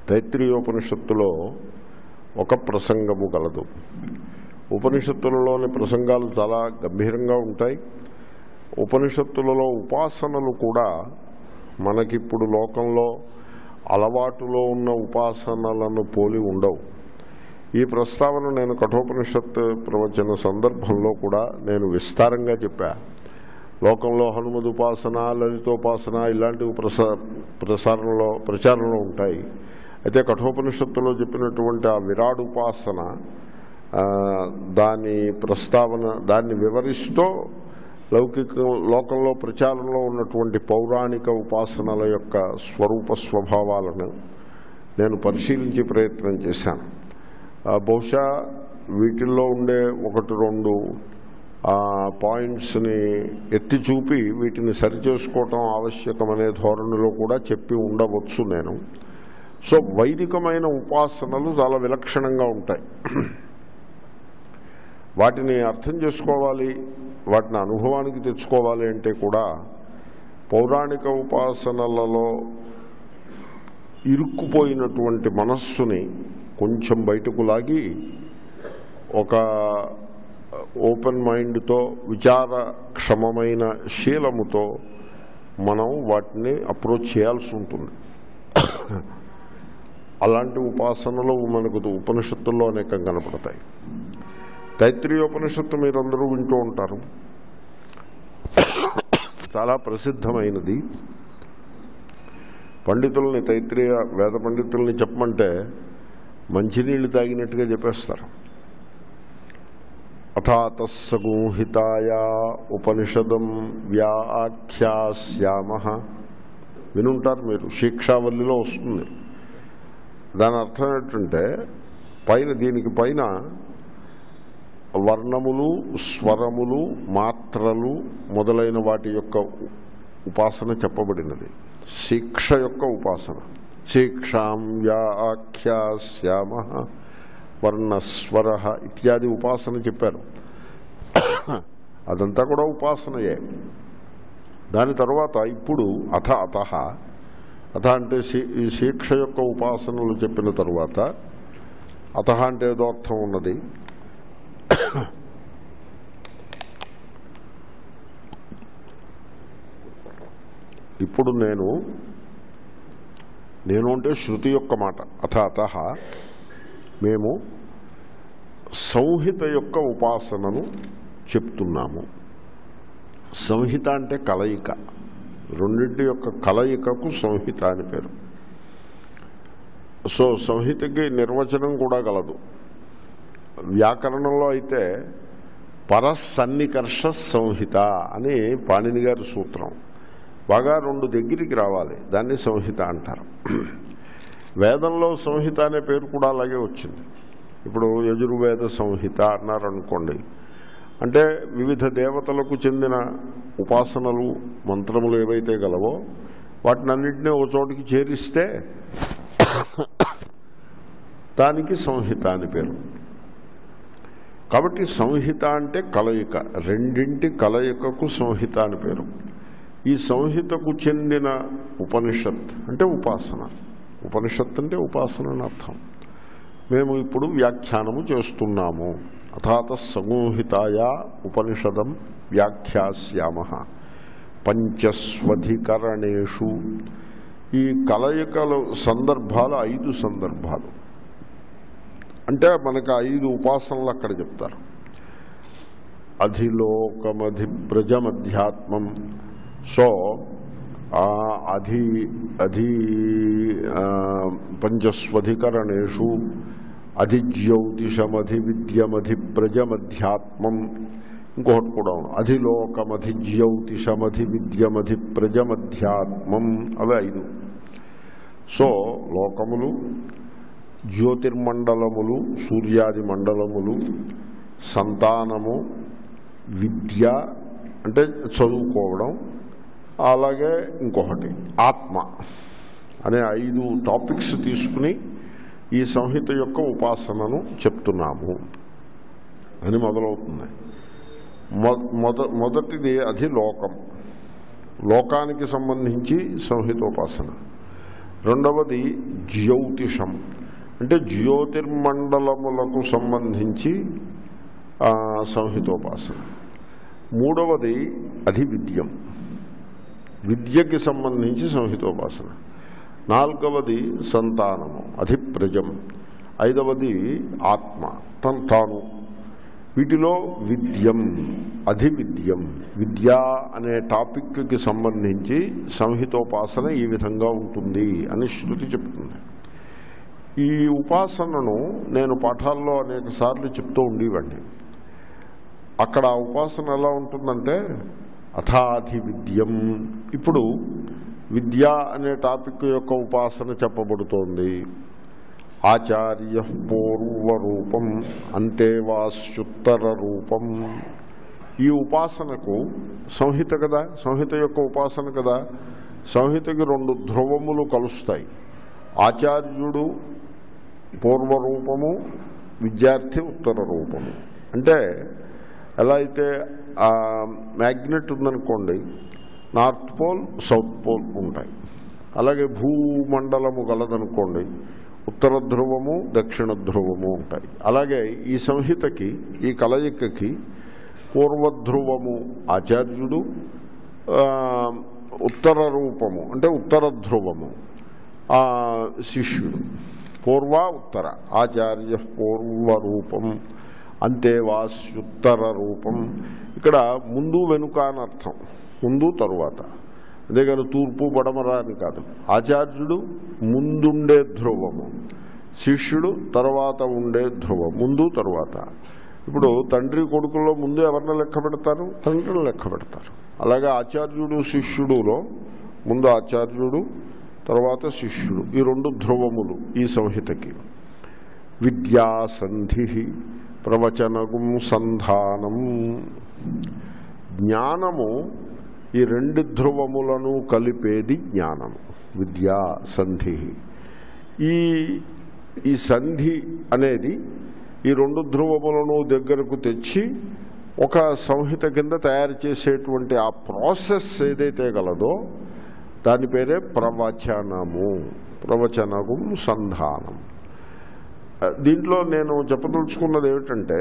తైత్రీయోపనిషత్తులో ఒక ప్రసంగము కలదు ఉపనిషత్తులలోని ప్రసంగాలు చాలా గంభీరంగా ఉంటాయి ఉపనిషత్తులలో ఉపాసనలు కూడా మనకిప్పుడు లోకంలో అలవాటులో ఉన్న ఉపాసనలను పోలి ఉండవు ఈ ప్రస్తావన నేను కఠోపనిషత్ ప్రవచన సందర్భంలో కూడా నేను విస్తారంగా చెప్పా లోకంలో హనుమద్ ఉపాసన లలితోపాసన ఇలాంటివి ప్రసా ప్రసారంలో ప్రచారంలో ఉంటాయి అయితే కఠోపనిషత్తులో చెప్పినటువంటి ఆ విరాట్ ఉపాసన ఆ, దాని ప్రస్తావన దాన్ని వివరిస్తూ లౌకిక లోకంలో ప్రచారంలో ఉన్నటువంటి పౌరాణిక ఉపాసనల యొక్క స్వరూప స్వభావాలను నేను పరిశీలించే ప్రయత్నం చేశాను ఆ, బహుశా వీటిల్లో ఉండే ఒకటి రెండు ఆ, పాయింట్స్ని ఎత్తి చూపి వీటిని సరిచేసుకోవటం ఆవశ్యకమనే ధోరణిలో కూడా చెప్పి ఉండవచ్చు నేను సో వైదికమైన ఉపాసనలు చాలా విలక్షణంగా ఉంటాయి వాటిని అర్థం చేసుకోవాలి వాటిని అనుభవానికి తెచ్చుకోవాలి అంటే కూడా పౌరాణిక ఉపాసనలలో ఇరుక్కుపోయినటువంటి మనస్సుని కొంచెం బయటకు లాగి ఒక ఓపెన్ మైండ్తో విచారక్షమమైన శీలముతో మనం వాటిని అప్రోచ్ చేయాల్సి ఉంటుంది అలాంటి ఉపాసనలు మనకు ఉపనిషత్తుల్లో అనేకం కనపడతాయి తైత్రీయోపనిషత్తు మీరందరూ వింటూ ఉంటారు చాలా ప్రసిద్ధమైనది పండితుల్ని తైత్రీయ వేద పండితుల్ని చెప్పమంటే మంచినీళ్ళు తాగినట్టుగా చెప్పేస్తారు అథాతస్సగూహితాయ ఉపనిషదం వ్యాఖ్యాస్యామ వినుంటారు మీరు శిక్షావల్లిలో వస్తుంది దాని అర్థం ఏంటంటే పైన దీనికి పైన వర్ణములు స్వరములు మాత్రలు మొదలైన వాటి యొక్క ఉపాసన చెప్పబడినది శిక్ష యొక్క ఉపాసన శిక్షాం వ్యాఖ్యాస్యామ వర్ణస్వర ఇత్యాది ఉపాసన చెప్పారు అదంతా కూడా ఉపాసనయే దాని తర్వాత ఇప్పుడు అథ అత అథ అంటే శీ- ఈ శిక్ష యొక్క ఉపాసనలు చెప్పిన తరువాత అత అంటే ఏదో అర్థం ఉన్నది ఇప్పుడు నేను నేను అంటే శృతి యొక్క మాట అథ అత మేము సంహిత యొక్క ఉపాసనను చెప్తున్నాము సంహిత అంటే కలయిక రెండింటి యొక్క కలయికకు సంహిత అని పేరు సో సంహితకి నిర్వచనం కూడా గలదు వ్యాకరణంలో అయితే పరసన్నికర్ష సంహిత అని పాణిని గారి సూత్రం బాగా రెండు దగ్గరికి రావాలి దాన్ని సంహిత అంటారు వేదంలో సంహిత అనే పేరు కూడా అలాగే వచ్చింది ఇప్పుడు యజుర్వేద సంహిత అన్నారు అనుకోండి అంటే వివిధ దేవతలకు చెందిన ఉపాసనలు మంత్రములు ఏవైతే గలవో వాటిని అన్నింటినీ ఒక చోటికి చేరిస్తే దానికి సంహిత అని పేరు కాబట్టి సంహిత అంటే కలయిక రెండింటి కలయికకు సంహిత అని పేరు ఈ సంహితకు చెందిన ఉపనిషత్ అంటే ఉపాసన ఉపనిషత్ అంటే ఉపాసన అని అర్థం మేము ఇప్పుడు వ్యాఖ్యానము చేస్తున్నాము అథాత సగూహితాయ ఉపనిషదం వ్యాఖ్యాస్యామ పంచస్వధికరణేషు ఈ కలయికలు సందర్భాలు ఐదు సందర్భాలు అంటే మనకు ఐదు ఉపాసనలు అక్కడ చెప్తారు అధిలోకమధి ప్రజమధ్యాత్మం సో ఆ అధి అధి ఆ, పంచస్వధికరణేషు అధిజ్యౌతిషమధి విద్యమధి ప్రజమధ్యాత్మం ఇంకొకటి కూడా ఉంది. అధిలోకమధి జ్యౌతిషమధి విద్యమధి ప్రజమధ్యాత్మం అవి ఐదు సో లోకములు జ్యోతిర్మండలములు సూర్యాది మండలములు సంతానము విద్య అంటే చదువుకోవడం అలాగే ఇంకొకటి ఆత్మ అనే ఐదు టాపిక్స్ తీసుకుని ఈ సంహిత యొక్క ఉపాసనను చెప్తున్నాము అని మొదలవుతుంది మొ- మొద మొదటిది అది లోకం లోకానికి సంబంధించి సంహితోపాసన రెండవది జ్యోతిషం అంటే జ్యోతిర్మండలములకు సంబంధించి ఆ, సంహితోపాసన మూడవది అధివిద్యం విద్యకి సంబంధించి సంహితోపాసన నాలుగవది సంతానము అధిప్రజం ఐదవది ఆత్మ తన్ తాను వీటిలో విద్యం అధివిద్యం విద్య అనే టాపిక్కి సంబంధించి సంహితోపాసన ఈ విధంగా ఉంటుంది అని శృతి చెప్తుంది ఈ ఉపాసనను నేను పాఠాల్లో అనేక సార్లు చెప్తూ ఉండేవాడిని అక్కడ ఆ ఉపాసన ఎలా ఉంటుందంటే అథాధి విద్యం ఇప్పుడు విద్య అనే టాపిక్ యొక్క ఉపాసన చెప్పబడుతోంది ఆచార్య పూర్వరూపం అంతేవాస్యుత్తర రూపం ఈ ఉపాసనకు సంహిత కదా సంహిత యొక్క ఉపాసన కదా సంహితకి రెండు ధ్రువములు కలుస్తాయి ఆచార్యుడు పూర్వరూపము విద్యార్థి ఉత్తర రూపము అంటే ఎలా అయితే ఆ మ్యాగ్నెట్ ఉందనుకోండి నార్త్ పోల్ సౌత్ పోల్ ఉంటాయి అలాగే భూమండలము గలదనుకోండి ఉత్తర ధ్రువము దక్షిణ ధ్రువము ఉంటాయి అలాగే ఈ సంహితకి ఈ కలయికకి పూర్వధ్రువము ఆచార్యుడు ఆ, ఉత్తర రూపము అంటే ఉత్తర ధ్రువము ఆ, శిష్యుడు పూర్వ ఉత్తర ఆచార్య పూర్వరూపం అంతేవాస్యుత్తర రూపం ఇక్కడ ముందు వెనుక అని అర్థం ముందు తరువాత అంతేగాని తూర్పు పడమర అని కాదు ఆచార్యుడు ముందుండే ధ్రువము శిష్యుడు తర్వాత ఉండే ధ్రువం ముందు తరువాత ఇప్పుడు తండ్రి కొడుకుల్లో ముందు ఎవరిని లెక్క పెడతారు తండ్రిని లెక్క పెడతారు అలాగే ఆచార్యుడు శిష్యుడులో ముందు ఆచార్యుడు తర్వాత శిష్యుడు ఈ రెండు ధ్రువములు ఈ సంహితకి విద్యాసంధి ప్రవచనగుం సంధానం జ్ఞానము ఈ రెండు ధ్రువములను కలిపేది జ్ఞానము విద్యా సంధి ఈ ఈ సంధి అనేది ఈ రెండు ధ్రువములను దగ్గరకు తెచ్చి ఒక సంహిత కింద తయారు చేసేటువంటి ఆ ప్రాసెస్ ఏదైతే గలదో దాని పేరే ప్రవచనము ప్రవచనము సంధానం దీంట్లో నేను చెప్పదలుచుకున్నది ఏమిటంటే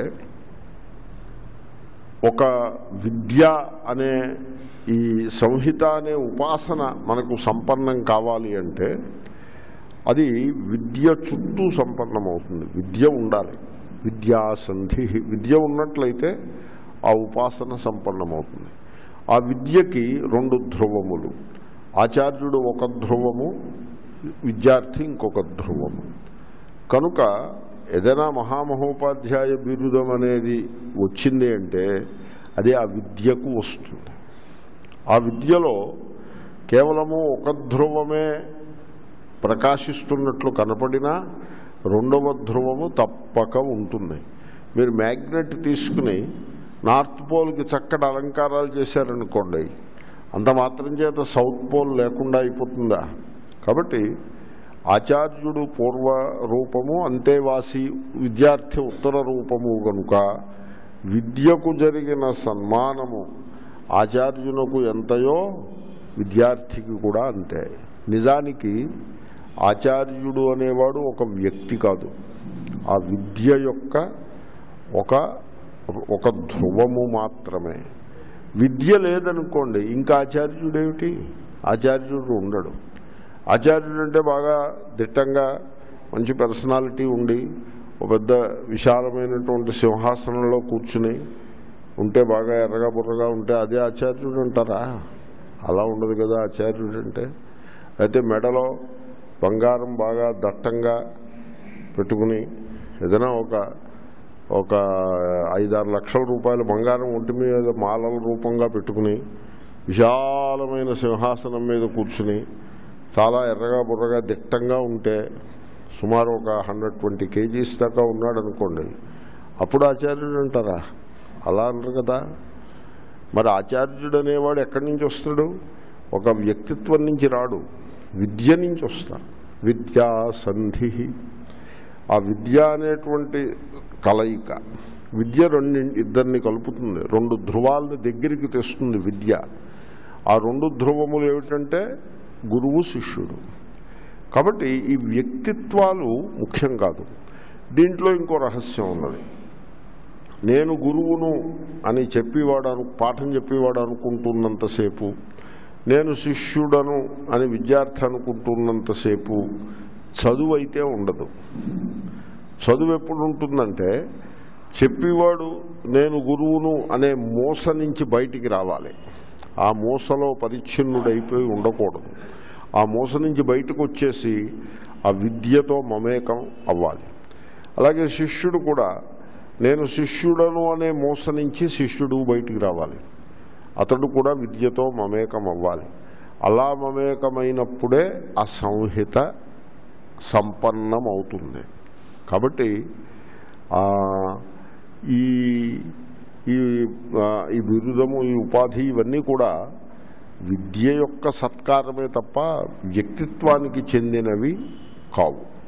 ఒక విద్య అనే ఈ సంహిత అనే ఉపాసన మనకు సంపన్నం కావాలి అంటే అది విద్య చుట్టూ సంపన్నమవుతుంది విద్య ఉండాలి విద్యాసంధి విద్య ఉన్నట్లయితే ఆ ఉపాసన సంపన్నమవుతుంది ఆ విద్యకి రెండు ధ్రువములు ఆచార్యుడు ఒక ధ్రువము విద్యార్థి ఇంకొక ధ్రువము కనుక ఏదైనా మహామహోపాధ్యాయ బిరుదం అనేది వచ్చింది అంటే అది ఆ విద్యకు వస్తుంది ఆ విద్యలో కేవలము ఒక ధ్రువమే ప్రకాశిస్తున్నట్లు కనపడినా రెండవ ధ్రువము తప్పక ఉంటుంది మీరు మ్యాగ్నెట్ తీసుకుని నార్త్ పోల్కి చక్కటి అలంకారాలు చేశారనుకోండి అంత మాత్రం చేత సౌత్ పోల్ లేకుండా అయిపోతుందా కాబట్టి ఆచార్యుడు పూర్వ రూపము అంతేవాసి విద్యార్థి ఉత్తర రూపము గనుక విద్యకు జరిగిన సన్మానము ఆచార్యునకు ఎంతయో విద్యార్థికి కూడా అంతే నిజానికి ఆచార్యుడు అనేవాడు ఒక వ్యక్తి కాదు ఆ విద్య యొక్క ఒక ఒక ధ్రువము మాత్రమే విద్య లేదనుకోండి ఇంకా ఆచార్యుడేమిటి ఆచార్యుడు ఉండడు ఆచార్యుడు అంటే బాగా దిట్టంగా మంచి పర్సనాలిటీ ఉండి ఒక పెద్ద విశాలమైనటువంటి సింహాసనంలో కూర్చుని ఉంటే బాగా ఎర్రగా బుర్రగా ఉంటే అదే ఆచార్యుడు అంటారా అలా ఉండదు కదా ఆచార్యుడు అంటే అయితే మెడలో బంగారం బాగా దట్టంగా పెట్టుకుని ఏదైనా ఒక ఒక ఐదారు లక్షల రూపాయల బంగారం ఒంటి మీద మాలల రూపంగా పెట్టుకుని విశాలమైన సింహాసనం మీద కూర్చుని చాలా ఎర్రగా బుర్రగా దిట్టంగా ఉంటే సుమారు ఒక హండ్రెడ్ ట్వంటీ కేజీస్ దాకా ఉన్నాడు అనుకోండి అప్పుడు ఆచార్యుడు అంటారా అలా అనరు కదా మరి ఆచార్యుడు అనేవాడు ఎక్కడి నుంచి వస్తాడు ఒక వ్యక్తిత్వం నుంచి రాడు విద్య నుంచి వస్తాడు విద్యా సంధి ఆ విద్య అనేటువంటి కలయిక విద్య రెండు ఇద్దరిని కలుపుతుంది రెండు ధ్రువాలను దగ్గరికి తెస్తుంది విద్య ఆ రెండు ధ్రువములు ఏమిటంటే గురువు శిష్యుడు కాబట్టి ఈ వ్యక్తిత్వాలు ముఖ్యం కాదు దీంట్లో ఇంకో రహస్యం ఉన్నది నేను గురువును అని చెప్పేవాడు అను పాఠం చెప్పేవాడు అనుకుంటున్నంతసేపు నేను శిష్యుడను అని విద్యార్థి అనుకుంటున్నంతసేపు చదువు అయితే ఉండదు చదువు ఎప్పుడు ఉంటుందంటే చెప్పేవాడు నేను గురువును అనే మూస నుంచి బయటికి రావాలి ఆ మూసలో పరిచ్ఛిన్నుడైపోయి ఉండకూడదు ఆ మూస నుంచి బయటకు వచ్చేసి ఆ విద్యతో మమేకం అవ్వాలి అలాగే శిష్యుడు కూడా నేను శిష్యుడను అనే మూస నుంచి శిష్యుడు బయటికి రావాలి అతడు కూడా విద్యతో మమేకం అవ్వాలి అలా మమేకమైనప్పుడే ఆ సంహిత సంపన్నమవుతుంది కాబట్టి ఆ, ఈ ఈ ఆ, ఈ బిరుదము ఈ ఉపాధి ఇవన్నీ కూడా విద్య యొక్క సత్కారమే తప్ప వ్యక్తిత్వానికి చెందినవి కావు